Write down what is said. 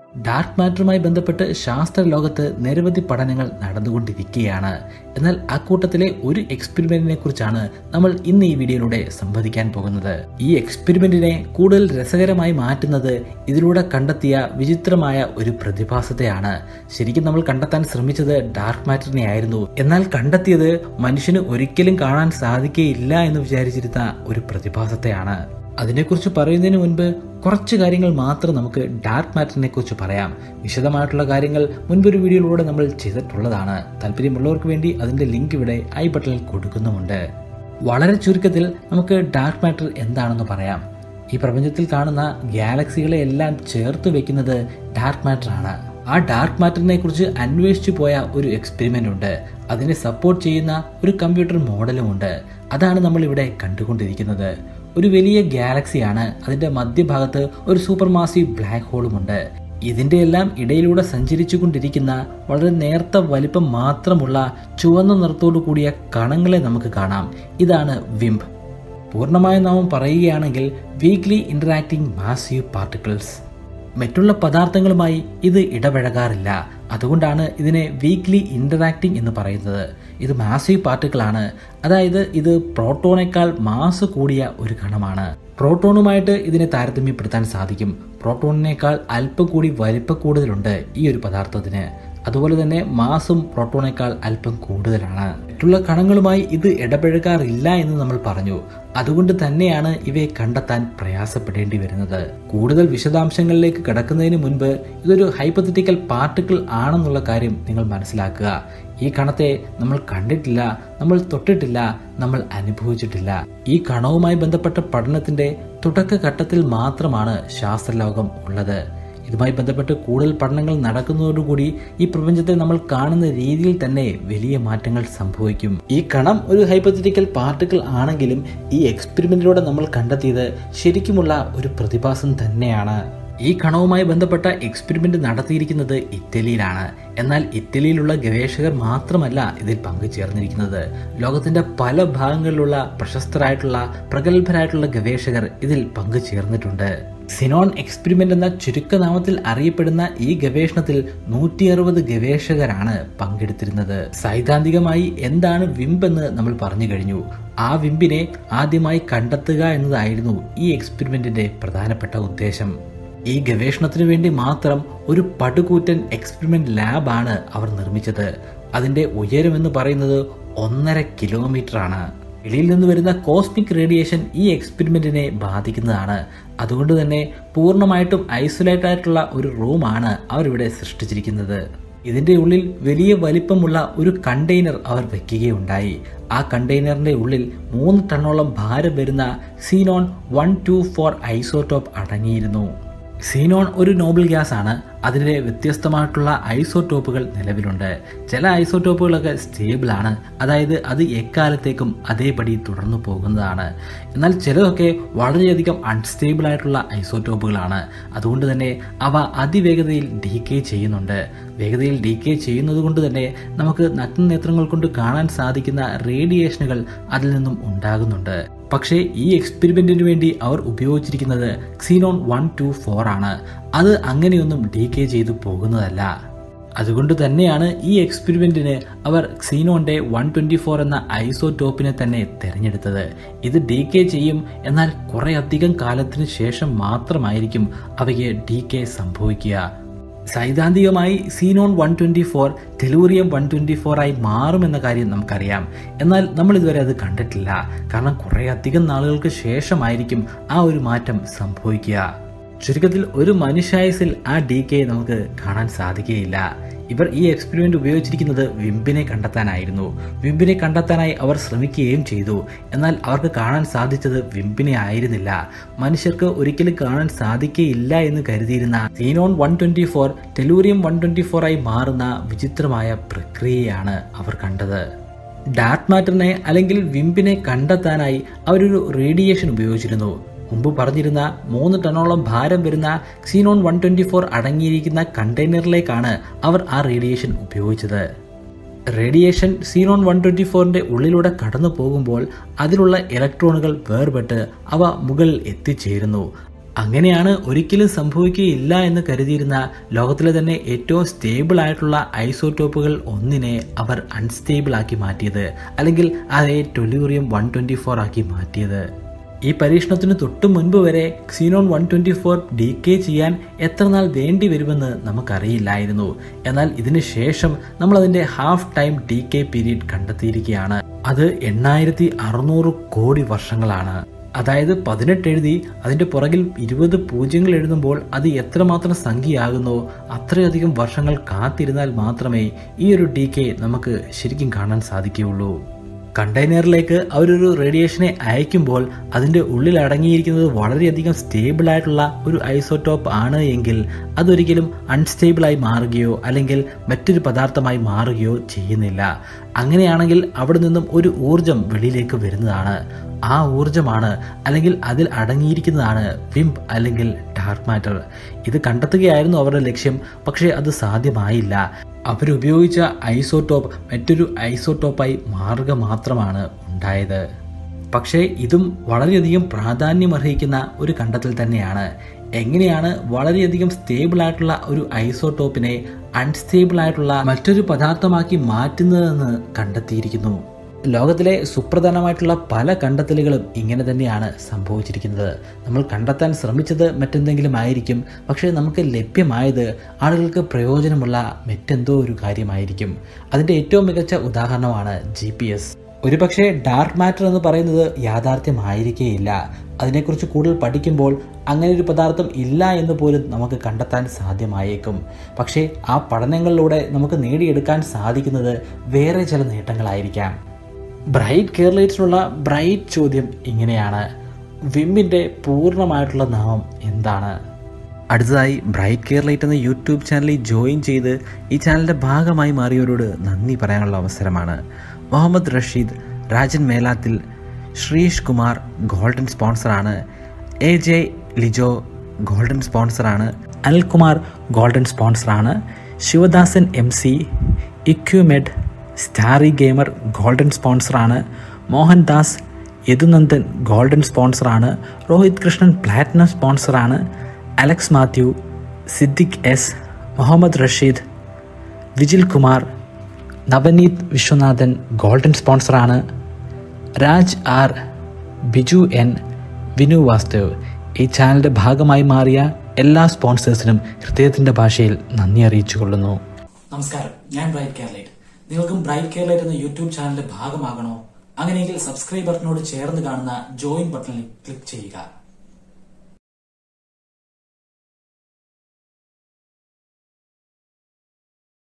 dark മാറ്ററുമായി ബന്ധപ്പെട്ട് ശാസ്ത്ര ലോകത്ത് നിരവധി പഠനങ്ങൾ നടന്നുകൊണ്ടിരിക്കുകയാണ് എന്നാൽ അക്കൂട്ടത്തിലെ ഒരു എക്സ്പെരിമെന്റിനെ കുറിച്ചാണ് നമ്മൾ ഇന്ന് ഈ വീഡിയോയിലൂടെ സംവദിക്കാൻ പോകുന്നത് ഈ എക്സ്പെരിമെന്റിനെ കൂടുതൽ രസകരമായി മാറ്റുന്നത് ഇതിലൂടെ കണ്ടെത്തിയ വിചിത്രമായ ഒരു പ്രതിഭാസത്തെയാണ് ശരിക്കും നമ്മൾ കണ്ടെത്താൻ ശ്രമിച്ചത് ഡാർക്ക് മാറ്ററിനെ ആയിരുന്നു എന്നാൽ കണ്ടെത്തിയത് മനുഷ്യന് ഒരിക്കലും കാണാൻ സാധിക്കുകയില്ല എന്ന് വിചാരിച്ചിരുന്ന ഒരു പ്രതിഭാസത്തെയാണ് അതിനെക്കുറിച്ച് പറയുന്നതിന് മുൻപ് കുറച്ച് കാര്യങ്ങൾ മാത്രം നമുക്ക് ഡാർക്ക് മാറ്ററിനെ കുറിച്ച് പറയാം വിശദമായിട്ടുള്ള കാര്യങ്ങൾ മുൻപൊരു വീഡിയോയിലൂടെ നമ്മൾ ചെയ്തിട്ടുള്ളതാണ് താല്പര്യമുള്ളവർക്ക് വേണ്ടി അതിന്റെ ലിങ്ക് ഇവിടെ ഐ ബട്ടണിൽ കൊടുക്കുന്നുമുണ്ട് വളരെ ചുരുക്കത്തിൽ നമുക്ക് ഡാർക്ക് മാറ്റർ എന്താണെന്ന് പറയാം ഈ പ്രപഞ്ചത്തിൽ കാണുന്ന ഗാലക്സികളെ എല്ലാം ചേർത്ത് വെക്കുന്നത് ഡാർക്ക് മാറ്റർ ആണ് ആ ഡാർക്ക് മാറ്ററിനെ കുറിച്ച് അന്വേഷിച്ചു പോയ ഒരു എക്സ്പെരിമെന്റ് ഉണ്ട് അതിനെ സപ്പോർട്ട് ചെയ്യുന്ന ഒരു കമ്പ്യൂട്ടർ മോഡലും ഉണ്ട് അതാണ് നമ്മൾ ഇവിടെ കണ്ടുകൊണ്ടിരിക്കുന്നത് ഒരു വലിയ ഗാലക്സിയാണ് അതിന്റെ മധ്യഭാഗത്ത് ഒരു സൂപ്പർ മാസീവ് ബ്ലാക്ക് ഹോളുമുണ്ട് ഇതിന്റെ എല്ലാം ഇടയിലൂടെ സഞ്ചരിച്ചു കൊണ്ടിരിക്കുന്ന വളരെ നേർത്ത വലിപ്പം മാത്രമുള്ള ചുവന്ന നിറത്തോടു കൂടിയ കണങ്ങളെ നമുക്ക് കാണാം ഇതാണ് വിംബ് പൂർണ്ണമായ നാമം പറയുകയാണെങ്കിൽ വീക്ക്ലി ഇന്ററാക്ടിംഗ് മാസീവ് പാർട്ടിക്കിൾസ് മറ്റുള്ള പദാർത്ഥങ്ങളുമായി ഇത് ഇടപഴകാറില്ല അതുകൊണ്ടാണ് ഇതിനെ വീക്ക്ലി ഇന്ററാക്ടിംഗ് എന്ന് പറയുന്നത് ഇത് മാസീവ് പാർട്ടിക്കിൾ ആണ് അതായത് ഇത് പ്രോട്ടോണേക്കാൾ മാസ് കൂടിയ ഒരു കണമാണ് പ്രോട്ടോണുമായിട്ട് ഇതിനെ താരതമ്യപ്പെടുത്താൻ സാധിക്കും പ്രോട്ടോണിനേക്കാൾ അല്പം കൂടി വലിപ്പ കൂടുതലുണ്ട് ഈ ഒരു പദാർത്ഥത്തിന് അതുപോലെ തന്നെ മാസും പ്രോട്ടോണേക്കാൾ അല്പം കൂടുതലാണ് മറ്റുള്ള കണങ്ങളുമായി ഇത് ഇടപഴകാറില്ല എന്ന് നമ്മൾ പറഞ്ഞു അതുകൊണ്ട് തന്നെയാണ് ഇവയെ കണ്ടെത്താൻ പ്രയാസപ്പെടേണ്ടി വരുന്നത് കൂടുതൽ വിശദാംശങ്ങളിലേക്ക് കടക്കുന്നതിന് മുൻപ് ഇതൊരു ഹൈപ്പത്തറ്റിക്കൽ പാർട്ടിക്കിൾ ആണെന്നുള്ള കാര്യം നിങ്ങൾ മനസ്സിലാക്കുക ഈ കണത്തെ നമ്മൾ കണ്ടിട്ടില്ല നമ്മൾ തൊട്ടിട്ടില്ല നമ്മൾ അനുഭവിച്ചിട്ടില്ല ഈ കണവുമായി ബന്ധപ്പെട്ട പഠനത്തിന്റെ തുടക്കഘട്ടത്തിൽ മാത്രമാണ് ശാസ്ത്രലോകം ഉള്ളത് ഇതുമായി ബന്ധപ്പെട്ട് കൂടുതൽ പഠനങ്ങൾ നടക്കുന്നതോടുകൂടി ഈ പ്രപഞ്ചത്തെ നമ്മൾ കാണുന്ന രീതിയിൽ തന്നെ വലിയ മാറ്റങ്ങൾ സംഭവിക്കും ഈ കണം ഒരു ഹൈപ്പത്തറ്റിക്കൽ പാർട്ടിക്കിൾ ആണെങ്കിലും ഈ എക്സ്പെരിമെന്റിലൂടെ നമ്മൾ കണ്ടെത്തിയത് ശരിക്കുമുള്ള ഒരു പ്രതിഭാസം തന്നെയാണ് ഈ കണവുമായി ബന്ധപ്പെട്ട എക്സ്പെരിമെന്റ് നടത്തിയിരിക്കുന്നത് ഇറ്റലിയിലാണ് എന്നാൽ ഇറ്റലിയിലുള്ള ഗവേഷകർ മാത്രമല്ല ഇതിൽ പങ്കുചേർന്നിരിക്കുന്നത് ലോകത്തിന്റെ പല ഭാഗങ്ങളിലുള്ള പ്രശസ്തരായിട്ടുള്ള പ്രഗത്ഭരായിട്ടുള്ള ഗവേഷകർ ഇതിൽ പങ്കുചേർന്നിട്ടുണ്ട് സിനോൺ എക്സ്പെരിമെന്റ് എന്ന ചുരുക്കനാമത്തിൽ അറിയപ്പെടുന്ന ഈ ഗവേഷണത്തിൽ നൂറ്റി അറുപത് ഗവേഷകരാണ് പങ്കെടുത്തിരുന്നത് സൈദ്ധാന്തികമായി എന്താണ് വിംബ് എന്ന് നമ്മൾ പറഞ്ഞു കഴിഞ്ഞു ആ വിംബിനെ ആദ്യമായി കണ്ടെത്തുക എന്നതായിരുന്നു ഈ എക്സ്പെരിമെന്റിന്റെ പ്രധാനപ്പെട്ട ഉദ്ദേശം ഈ ഗവേഷണത്തിനു വേണ്ടി മാത്രം ഒരു പടുകൂറ്റൻ എക്സ്പെരിമെന്റ് ലാബാണ് അവർ നിർമ്മിച്ചത് അതിന്റെ ഉയരം എന്ന് പറയുന്നത് ഒന്നര കിലോമീറ്റർ ആണ് വെളിയിൽ നിന്ന് വരുന്ന കോസ്മിക് റേഡിയേഷൻ ഈ എക്സ്പെരിമെന്റിനെ ബാധിക്കുന്നതാണ് അതുകൊണ്ട് തന്നെ പൂർണ്ണമായിട്ടും ഐസൊലേറ്റ് ആയിട്ടുള്ള ഒരു റൂമാണ് അവരിവിടെ സൃഷ്ടിച്ചിരിക്കുന്നത് ഇതിന്റെ ഉള്ളിൽ വലിയ വലിപ്പമുള്ള ഒരു കണ്ടെയ്നർ അവർ വെക്കുകയുണ്ടായി ആ കണ്ടെയ്നറിന്റെ ഉള്ളിൽ മൂന്ന് ടണ്ണോളം ഭാരം വരുന്ന xenon one two four isotope അടങ്ങിയിരുന്നു സീനോൺ ഒരു നോബിൾ ഗ്യാസ് ആണ് അതിൻ്റെ വ്യത്യസ്തമായിട്ടുള്ള ഐസോടോപ്പുകൾ നിലവിലുണ്ട് ചില ഐസോടോപ്പുകളൊക്കെ സ്റ്റേബിൾ ആണ് അതായത് അത് എക്കാലത്തേക്കും അതേപടി തുടർന്നു പോകുന്നതാണ് എന്നാൽ ചിലതൊക്കെ വളരെയധികം അൺസ്റ്റേബിൾ ആയിട്ടുള്ള ഐസോടോപ്പുകളാണ് അതുകൊണ്ട് തന്നെ അവ അതിവേഗതയിൽ ഡീകേ ചെയ്യുന്നുണ്ട് വേഗതയിൽ ഡീകേ ചെയ്യുന്നത് കൊണ്ട് തന്നെ നമുക്ക് നഗ്നനേത്രങ്ങൾ കൊണ്ട് കാണാൻ സാധിക്കുന്ന റേഡിയേഷനുകൾ അതിൽ നിന്നും ഉണ്ടാകുന്നുണ്ട് പക്ഷേ ഈ എക്സ്പെരിമെന്റിന് വേണ്ടി അവർ ഉപയോഗിച്ചിരിക്കുന്നത് ക്സീനോൺ വൺ ടു ഫോർ ആണ് അത് അങ്ങനെയൊന്നും ഡീകേ ചെയ്തു പോകുന്നതല്ല അതുകൊണ്ട് തന്നെയാണ് ഈ എക്സ്പെരിമെന്റിന് അവർ ക്സീനോന്റെ വൺ ട്വന്റി ഫോർ എന്ന ഐസോടോപ്പിനെ തന്നെ തിരഞ്ഞെടുത്തത് ഇത് ഡീകേ ചെയ്യും എന്നാൽ കുറെ അധികം കാലത്തിന് ശേഷം മാത്രമായിരിക്കും അവയ്ക്ക് ഡീകേ സംഭവിക്കുക സൈദ്ധാന്തികമായി xenon one twenty four tellurium one twenty four ആയി മാറുമെന്ന കാര്യം നമുക്കറിയാം എന്നാൽ നമ്മൾ ഇതുവരെ അത് കണ്ടിട്ടില്ല കാരണം കുറേ അധികം നാളുകൾക്ക് ശേഷമായിരിക്കും ആ ഒരു മാറ്റം സംഭവിക്കുക ചുരുക്കത്തിൽ ഒരു മനുഷ്യായുസിൽ ആ ഡി കെ നമുക്ക് കാണാൻ സാധിക്കുകയില്ല ഇവർ ഈ എക്സ്പെരിമെന്റ് ഉപയോഗിച്ചിരിക്കുന്നത് വിംബിനെ കണ്ടെത്താനായിരുന്നു വിംബിനെ കണ്ടെത്താനായി അവർ ശ്രമിക്കുകയും ചെയ്തു എന്നാൽ അവർക്ക് കാണാൻ സാധിച്ചത് വിംബിനെ ആയിരുന്നില്ല മനുഷ്യർക്ക് ഒരിക്കലും കാണാൻ സാധിക്കുകയില്ല എന്ന് കരുതിയിരുന്ന xenon one twenty four tellurium one twenty four ആയി മാറുന്ന വിചിത്രമായ പ്രക്രിയയാണ് അവർ കണ്ടത് ഡാർക്ക് മാറ്ററിനെ അല്ലെങ്കിൽ വിംബിനെ കണ്ടെത്താനായി അവരൊരു റേഡിയേഷൻ ഉപയോഗിച്ചിരുന്നു മുമ്പ് പറഞ്ഞിരുന്ന മൂന്ന് ടണ്ണോളം ഭാരം വരുന്ന ക്സീനോൺ വൺ ട്വന്റി ഫോർ അടങ്ങിയിരിക്കുന്ന കണ്ടെയ്നറിലേക്കാണ് അവർ ആ റേഡിയേഷൻ ഉപയോഗിച്ചത് റേഡിയേഷൻ സീനോൺ വൺ ട്വന്റി ഫോറിന്റെ ഉള്ളിലൂടെ കടന്നു പോകുമ്പോൾ അതിലുള്ള ഇലക്ട്രോണുകൾ വേർപെട്ട് അവ മുകളിൽ എത്തിച്ചേരുന്നു അങ്ങനെയാണ് ഒരിക്കലും സംഭവിക്കുകയില്ല എന്ന് കരുതിയിരുന്ന ലോകത്തിലെ തന്നെ ഏറ്റവും സ്റ്റേബിൾ ആയിട്ടുള്ള ഐസോടോപ്പുകൾ ഒന്നിനെ അവർ അൺസ്റ്റേബിൾ ആക്കി മാറ്റിയത് അല്ലെങ്കിൽ അതേ ടൊലൂറിയം വൺ ട്വന്റി ഫോർ ആക്കി മാറ്റിയത് ഈ പരീക്ഷണത്തിന് തൊട്ടു മുൻപ് വരെ xenon one twenty four decay ചെയ്യാൻ എത്ര നാൾ വേണ്ടി വരുമെന്ന് നമുക്കറിയില്ലായിരുന്നു എന്നാൽ ഇതിന് ശേഷം നമ്മൾ അതിന്റെ half time decay period കണ്ടെത്തിയിരിക്കുകയാണ് അത് എണ്ണായിരത്തി അറുന്നൂറ് കോടി വർഷങ്ങളാണ് അതായത് പതിനെട്ട് എഴുതി അതിന്റെ പുറകിൽ ഇരുപത് പൂജ്യങ്ങൾ എഴുതുമ്പോൾ അത് എത്രമാത്രം സംഖ്യയാകുന്നോ അത്രയധികം വർഷങ്ങൾ കാത്തിരുന്നാൽ മാത്രമേ ഈ ഒരു ഡി കെ നമുക്ക് ശരിക്കും കാണാൻ സാധിക്കുകയുള്ളൂ കണ്ടെയ്നറിലേക്ക് അവരൊരു റേഡിയേഷനെ അയക്കുമ്പോൾ അതിൻ്റെ ഉള്ളിൽ അടങ്ങിയിരിക്കുന്നത് വളരെയധികം സ്റ്റേബിൾ ആയിട്ടുള്ള ഒരു ഐസോടോപ്പ് ആണ് എങ്കിൽ അതൊരിക്കലും അൺസ്റ്റേബിളായി മാറുകയോ അല്ലെങ്കിൽ മറ്റൊരു പദാർത്ഥമായി മാറുകയോ ചെയ്യുന്നില്ല അങ്ങനെയാണെങ്കിൽ അവിടെ നിന്നും ഒരു ഊർജം വെളിയിലേക്ക് വരുന്നതാണ് ആ ഊർജമാണ് അല്ലെങ്കിൽ അതിൽ അടങ്ങിയിരിക്കുന്നതാണ് വിംപ് അല്ലെങ്കിൽ ഡാർക്ക് മാറ്റർ ഇത് കണ്ടെത്തുകയായിരുന്നു അവരുടെ ലക്ഷ്യം പക്ഷേ അത് സാധ്യമായില്ല അവരുപയോഗിച്ച ഐസോടോപ്പ് മറ്റൊരു ഐസോടോപ്പായി മാറുക മാത്രമാണ് ഉണ്ടായത് പക്ഷേ ഇതും വളരെയധികം പ്രാധാന്യമർഹിക്കുന്ന ഒരു കണ്ടെത്തൽ തന്നെയാണ് എങ്ങനെയാണ് വളരെയധികം സ്റ്റേബിൾ ആയിട്ടുള്ള ഒരു ഐസോടോപ്പിനെ അൺസ്റ്റേബിൾ ആയിട്ടുള്ള മറ്റൊരു പദാർത്ഥമാക്കി മാറ്റുന്നതെന്ന് കണ്ടെത്തിയിരിക്കുന്നു ലോകത്തിലെ സുപ്രധാനമായിട്ടുള്ള പല കണ്ടെത്തലുകളും ഇങ്ങനെ തന്നെയാണ് സംഭവിച്ചിരിക്കുന്നത് നമ്മൾ കണ്ടെത്താൻ ശ്രമിച്ചത് മറ്റെന്തെങ്കിലും ആയിരിക്കും പക്ഷേ നമുക്ക് ലഭ്യമായത് ആളുകൾക്ക് പ്രയോജനമുള്ള മറ്റെന്തോ ഒരു കാര്യമായിരിക്കും അതിൻ്റെ ഏറ്റവും മികച്ച ഉദാഹരണമാണ് ജി പി എസ് ഒരുപക്ഷെ ഡാർക്ക് മാറ്റർ എന്ന് പറയുന്നത് യാഥാർത്ഥ്യമായിരിക്കേയില്ല അതിനെക്കുറിച്ച് കൂടുതൽ പഠിക്കുമ്പോൾ അങ്ങനെ ഒരു പദാർത്ഥം ഇല്ല എന്ന് പോലും നമുക്ക് കണ്ടെത്താൻ സാധ്യമായേക്കും പക്ഷേ ആ പഠനങ്ങളിലൂടെ നമുക്ക് നേടിയെടുക്കാൻ സാധിക്കുന്നത് വേറെ ചില നേട്ടങ്ങളായിരിക്കാം ബ്രൈറ്റ് കേരളത്തിലുള്ള ബ്രൈറ്റ് ചോദ്യം ഇങ്ങനെയാണ് വിമ്മിൻ്റെ പൂർണ്ണമായിട്ടുള്ള നാമം എന്താണ് അടുത്തതായി ബ്രൈറ്റ് കേരളൈറ്റ് എന്ന യൂട്യൂബ് ചാനലിൽ ജോയിൻ ചെയ്ത് ഈ ചാനലിൻ്റെ ഭാഗമായി മാറിയവരോട് നന്ദി പറയാനുള്ള അവസരമാണ് മുഹമ്മദ് റഷീദ് രാജൻ മേലാത്തിൽ ശ്രീഷ് കുമാർ ഗോൾഡൻ സ്പോൺസറാണ് എ ജെ ലിജോ ഗോൾഡൻ സ്പോൺസറാണ് അനിൽകുമാർ ഗോൾഡൻ സ്പോൺസറാണ് Sivadasan M C Equimed starry gamer golden സ്പോൺസറാണ് മോഹൻദാസ് യദുനന്ദൻ ഗോൾഡൻ സ്പോൺസറാണ് രോഹിത് കൃഷ്ണൻ പ്ലാറ്റിനം സ്പോൺസറാണ് Alex Mathew Siddique S Muhammad Rasheed Vijil Kumar Navaneeth Viswanathan golden സ്പോൺസറാണ് രാജ് ആർ ബിജു എൻ വിനു വാസ്തവ് ഈ ചാനലിൻ്റെ ഭാഗമായി മാറിയ എല്ലാ സ്പോൺസേഴ്സിനും ഹൃദയത്തിൻ്റെ ഭാഷയിൽ നന്ദി അറിയിച്ചു കൊള്ളുന്നു നമസ്കാരം ഞാൻ ബ്രൈറ്റ് കേരളൈറ്റ് നിങ്ങൾക്കും ബ്രൈറ്റ് കേരളൈറ്റ് എന്ന യൂട്യൂബ് ചാനലിന്റെ ഭാഗമാകണോ അങ്ങനെയെങ്കിൽ സബ്സ്ക്രൈബ് ബട്ടനോട് ചേർന്ന് കാണുന്ന ജോയിൻ ബട്ടണിൽ ക്ലിക്ക് ചെയ്യുക